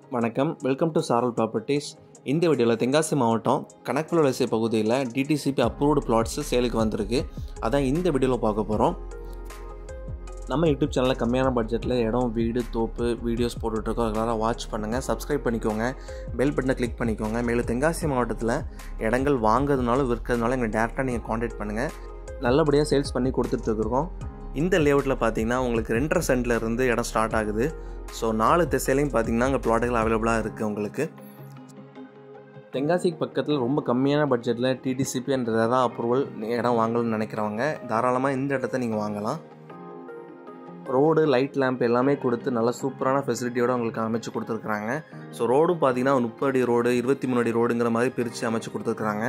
வணக்கம் welcome to சாரல் properties இந்த வீடியோவில் தென்காசி மாவட்டம் கணக்குலசை பகுதியில் டிடிசிபி அப்ரூவ்டு பிளாட்ஸு சேலுக்கு வந்திருக்கு அதான் இந்த வீடியோவில் பார்க்க போகிறோம் நம்ம யூடியூப் சேனலில் கம்மியான பட்ஜெட்டில் இடம் வீடு தோப்பு வீடியோஸ் போட்டுட்ருக்கோம் ரெகுலராக வாட்ச் பண்ணுங்கள் சப்ஸ்கிரைப் பண்ணிக்கோங்க பெல் பட்டனை கிளிக் பண்ணிக்கோங்க மேலும் தென்காசி மாவட்டத்தில் இடங்கள் வாங்குறதுனாலும் விற்கிறதுனாலும் எங்களை டேரெக்டாக நீங்கள் காண்டாக்ட் பண்ணுங்கள் நல்லபடியாக சேல்ஸ் பண்ணி கொடுத்துட்ருக்குறோம் இந்த லேஅவுட்டில் பார்த்தீங்கன்னா உங்களுக்கு ரெண்டரை சென்ட்ல இருந்து இடம் ஸ்டார்ட் ஆகுது ஸோ நாலு திசையிலையும் பார்த்தீங்கன்னா அங்கே ப்ளாட்டுகள் அவைலபிளாக இருக்குது உங்களுக்கு தென்காசிக்கு பக்கத்தில் ரொம்ப கம்மியான பட்ஜெட்டில் டிடிசிபி அண்ட் ரெரா அப்ரூவல் இடம் வாங்கணும்னு நினைக்கிறவங்க தாராளமாக இந்த இடத்த நீங்கள் வாங்கலாம் ரோடு லைட் லேம்ப் எல்லாமே கொடுத்து நல்ல சூப்பரான ஃபெசிலிட்டியோடு உங்களுக்கு அமைச்சு கொடுத்துருக்குறாங்க ஸோ ரோடும் பார்த்தீங்கன்னா முப்பது அடி ரோடு இருபத்தி மூணு அடி ரோடுங்கிற மாதிரி பிரித்து அமைச்சு கொடுத்துருக்குறாங்க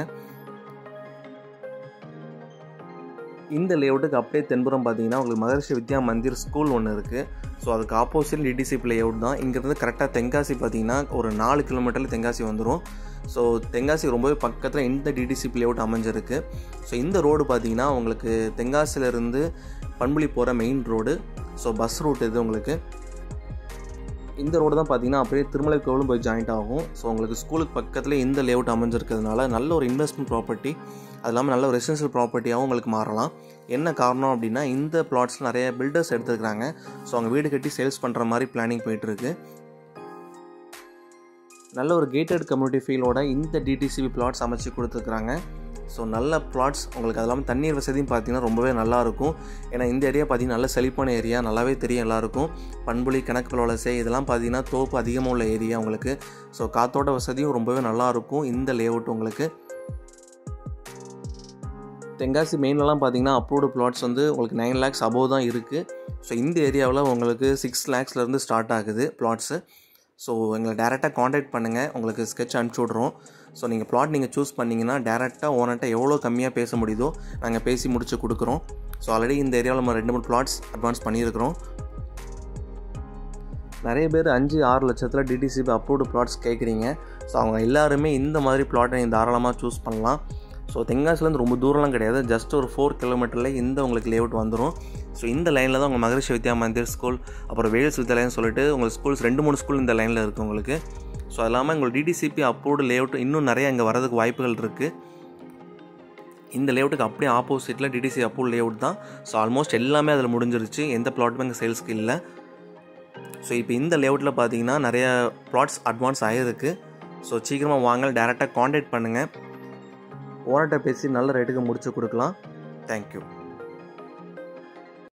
இந்த லேஅவுட்டுக்கு அப்படியே தென்புறம் பார்த்தீங்கன்னா உங்களுக்கு மகர்ஷி வித்யா மந்திர் ஸ்கூல் ஒன்று இருக்குது ஸோ அதுக்கு ஆப்போசிட் டிடிசிபி லேஅவுட் தான் இங்கேருந்து கரெக்டாக தென்காசி பார்த்தீங்கன்னா ஒரு நாலு கிலோமீட்டரில் தென்காசி வந்துடும் ஸோ தென்காசி ரொம்பவே பக்கத்தில் இந்த டிடிசிபி லேஅவுட் அமைஞ்சிருக்கு ஸோ இந்த ரோடு பார்த்தீங்கன்னா உங்களுக்கு தென்காசியிலேருந்து பண்புலி போகிற main road so bus route இது உங்களுக்கு இந்த ரோடு தான் பார்த்தீங்கன்னா அப்படியே திருமலை கோவிலும் போய் ஜாயிண்ட் ஆகும் ஸோ உங்களுக்கு ஸ்கூலுக்கு பக்கத்தில் இந்த லேஅவுட் அமைஞ்சிருக்கிறதுனால நல்ல ஒரு இன்வெஸ்ட்மெண்ட் ப்ராப்பர்ட்டி அது இல்லாமல் நல்ல ஒரு ரெசிடென்ஷியல் ப்ராப்பர்ட்டியாகவும் உங்களுக்கு மாறலாம் என்ன காரணம் அப்படின்னா இந்த பிளாட்ஸ் நிறைய பில்டர்ஸ் எடுத்துருக்காங்க ஸோ அவங்க வீடு கட்டி சேல்ஸ் பண்ணுற மாதிரி பிளானிங் போயிட்டுருக்கு நல்ல ஒரு கேட்டட் கம்யூனிட்டி ஃபீலோட இந்த டிடிசிபி பிளாட்ஸ் அமைச்சு கொடுத்துருக்குறாங்க ஸோ நல்ல பிளாட்ஸ் உங்களுக்கு அது இல்லாமல் தண்ணீர் வசதியும் பார்த்தீங்கன்னா ரொம்பவே நல்லாயிருக்கும் ஏன்னா இந்த ஏரியா பார்த்தீங்கன்னா நல்ல செழிப்பான ஏரியா நல்லாவே தெரியும் எல்லாருக்கும் பண்புலி கணக்கு வலசை இதெல்லாம் பார்த்தீங்கன்னா தோப்பு அதிகமாக உள்ள ஏரியா உங்களுக்கு ஸோ காத்தோட்ட வசதியும் ரொம்பவே நல்லாயிருக்கும் இந்த லேஅவுட் உங்களுக்கு தென்காசி மெயின்லலாம் பார்த்தீங்கன்னா அப்ரூவ்டு பிளாட்ஸ் வந்து உங்களுக்கு நைன் லேக்ஸ் அபோவ் தான் இருக்குது ஸோ இந்த ஏரியாவில் உங்களுக்கு சிக்ஸ் லேக்ஸ்லேருந்து ஸ்டார்ட் ஆகுது பிளாட்ஸு ஸோ எங்களை டேரெக்டாக காண்டாக்ட் பண்ணுங்கள் உங்களுக்கு ஸ்கெட்ச் அனுப்பிச்சி விட்றோம் ஸோ நீங்கள் பிளாட் நீங்கள் சூஸ் பண்ணிங்கன்னா டேரெக்டாக ஓனர்கிட்ட எவ்வளோ கம்மியாக பேச முடியுதோ நாங்கள் பேசி முடிச்சு கொடுக்குறோம் ஸோ ஆல்ரெடி இந்த ஏரியாவில் நம்ம ரெண்டு மூணு பிளாட்ஸ் அட்வான்ஸ் பண்ணியிருக்கிறோம் நிறைய பேர் அஞ்சு ஆறு லட்சத்தில் டிடிசிபி அப்ரூவ்டு பிளாட்ஸ் கேட்குறீங்க ஸோ அவங்க எல்லாருமே இந்த மாதிரி பிளாட்டை நீங்கள் தாராளமாக சூஸ் பண்ணலாம் ஸோ தென்காசிலேருந்து ரொம்ப தூரம்லாம் கிடையாது ஜஸ்ட் ஒரு ஃபோர் கிலோமீட்டரில் இந்த உங்களுக்கு லேஅவுட் வந்துடும் ஸோ இந்த லைனில் தான் உங்கள் மகரிஷி வித்யா மந்திர் ஸ்கூல் அப்புறம் வேல்ஸ் வித்யாலயம் சொல்லிட்டு உங்கள் ஸ்கூல்ஸ் ரெண்டு மூணு ஸ்கூல் இந்த லைனில் இருக்குது உங்களுக்கு ஸோ அது இல்லாமல் உங்களுக்கு டிடிசிபி அப்ரூவ்டு லேஅவுட் இன்னும் நிறைய இங்கே வரதுக்கு வாய்ப்புகள் இருக்குது இந்த லேஅவுட்டுக்கு அப்படியே ஆப்போசிட்டில் டிடிசி அப்ரூவ் லேஅவுட் தான் ஸோ ஆல்மோஸ்ட் எல்லாமே அதில் முடிஞ்சிருச்சு எந்த பிளாட்டுமே இங்கே சேல்ஸ்க்கு இல்லை ஸோ இப்போ இந்த லேஅவுட்டில் பார்த்தீங்கன்னா நிறைய ப்ளாட்ஸ் அட்வான்ஸ் ஆகிருக்கு ஸோ சீக்கிரமாக வாங்க டேரெக்டாக காண்டாக்ட் பண்ணுங்கள் ஓனர்கிட்ட பேசி நல்ல ரேட்டுக்கு முடிச்சு கொடுக்கலாம் தேங்க்யூ